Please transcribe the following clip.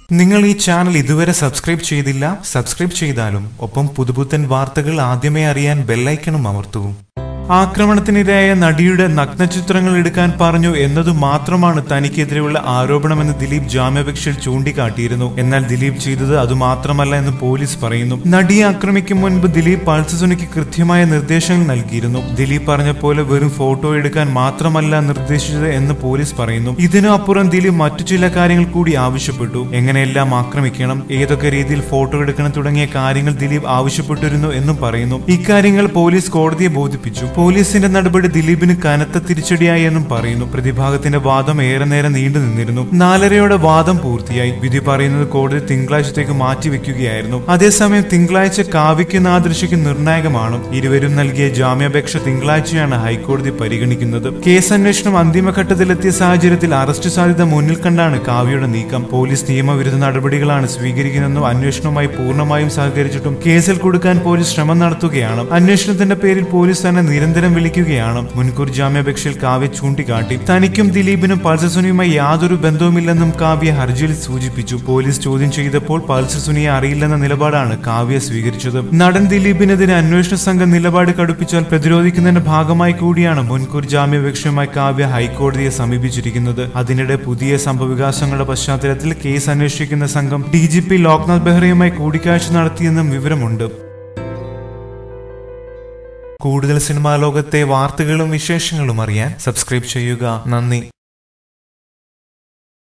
നിങ്ങൾ ഈ ചാനൽ ഇതുവരെ സബ്സ്ക്രൈബ് ചെയ്തില്ല സബ്സ്ക്രൈബ് ചെയ്താലും ഒപ്പം പുതുപുത്തൻ വാർത്തകൾ ആദ്യമേ അറിയാൻ ബെല്ലൈക്കണും അമർത്തൂ ആക്രമണത്തിനിരയായ നടിയുടെ നഗ്നചിത്രങ്ങൾ എടുക്കാൻ പറഞ്ഞു എന്നതു മാത്രമാണ് തനിക്കെതിരെയുള്ള ആരോപണമെന്ന് ദിലീപ് ജാമ്യാപേക്ഷയിൽ ചൂണ്ടിക്കാട്ടിയിരുന്നു എന്നാൽ ദിലീപ് ചെയ്തത് അതുമാത്രമല്ല എന്ന് പോലീസ് പറയുന്നു നടിയെ ആക്രമിക്കും മുൻപ് ദിലീപ് പൾസസുനിക്ക് കൃത്യമായ നിർദ്ദേശങ്ങൾ നൽകിയിരുന്നു ദിലീപ് പറഞ്ഞ പോലെ വെറും ഫോട്ടോ എടുക്കാൻ മാത്രമല്ല നിർദ്ദേശിച്ചത് എന്ന് പോലീസ് പറയുന്നു ഇതിനു അപ്പുറം ദിലീപ് മറ്റു ചില കാര്യങ്ങൾ കൂടി ആവശ്യപ്പെട്ടു എങ്ങനെയെല്ലാം ആക്രമിക്കണം ഏതൊക്കെ രീതിയിൽ ഫോട്ടോ എടുക്കണം തുടങ്ങിയ കാര്യങ്ങൾ ദിലീപ് ആവശ്യപ്പെട്ടിരുന്നു എന്നും പറയുന്നു ഇക്കാര്യങ്ങൾ പോലീസ് കോടതിയെ ബോധിപ്പിച്ചു പോലീസിന്റെ നടപടി ദിലീപിന് കനത്ത തിരിച്ചടിയായി എന്നും പറയുന്നു പ്രതിഭാഗത്തിന്റെ വാദം ഏറെ നേരം നീണ്ടു നിന്നിരുന്നു നാലരയോടെ വാദം പൂർത്തിയായി വിധി പറയുന്നത് കോടതി തിങ്കളാഴ്ചത്തേക്ക് മാറ്റിവെക്കുകയായിരുന്നു അതേസമയം തിങ്കളാഴ്ച കാവ്യയ്ക്ക് നാദൃശയ്ക്ക് നിർണായകമാണ് ഇരുവരും നൽകിയ ജാമ്യാപേക്ഷ തിങ്കളാഴ്ചയാണ് ഹൈക്കോടതി പരിഗണിക്കുന്നത് കേസ് അന്വേഷണം അന്തിമഘട്ടത്തിലെത്തിയ സാഹചര്യത്തിൽ അറസ്റ്റ് സാധ്യത മുന്നിൽ കണ്ടാണ് കാവ്യയുടെ നീക്കം പോലീസ് നിയമവിരുദ്ധ നടപടികളാണ് സ്വീകരിക്കുന്നതെന്നും അന്വേഷണവുമായി പൂർണ്ണമായും സഹകരിച്ചിട്ടും കേസിൽ കൊടുക്കാൻ പോലീസ് ശ്രമം നടത്തുകയാണ് അന്വേഷണത്തിന്റെ പേരിൽ പോലീസ് തന്നെ നിരന്തരം വിളിക്കുകയാണ് മുൻകൂർ ജാമ്യാപേക്ഷയിൽ കാവ്യ ചൂണ്ടിക്കാട്ടി തനിക്കും ദിലീപിനും പൾസസുനിയുമായി യാതൊരു ബന്ധവുമില്ലെന്നും കാവ്യ ഹർജിയിൽ സൂചിപ്പിച്ചു പോലീസ് ചോദ്യം ചെയ്തപ്പോൾ പൾസസുനിയെ അറിയില്ലെന്ന നിലപാടാണ് കാവ്യ സ്വീകരിച്ചത് നടൻ ദിലീപിനെതിരെ അന്വേഷണ സംഘം നിലപാട് കടുപ്പിച്ചാൽ പ്രതിരോധിക്കുന്നതിന്റെ ഭാഗമായി കൂടിയാണ് മുൻകൂർ ജാമ്യാപേക്ഷയുമായി കാവ്യ ഹൈക്കോടതിയെ സമീപിച്ചിരിക്കുന്നത് അതിനിടെ പുതിയ സംഭവവികാസങ്ങളുടെ പശ്ചാത്തലത്തിൽ കേസ് അന്വേഷിക്കുന്ന സംഘം ഡി ജി പി ലോക്നാഥ് ബെഹ്റയുമായി കൂടിക്കാഴ്ച നടത്തിയെന്നും വിവരമുണ്ട് കൂടുതൽ സിനിമാ ലോകത്തെ വാർത്തകളും വിശേഷങ്ങളും അറിയാൻ സബ്സ്ക്രൈബ് ചെയ്യുക നന്ദി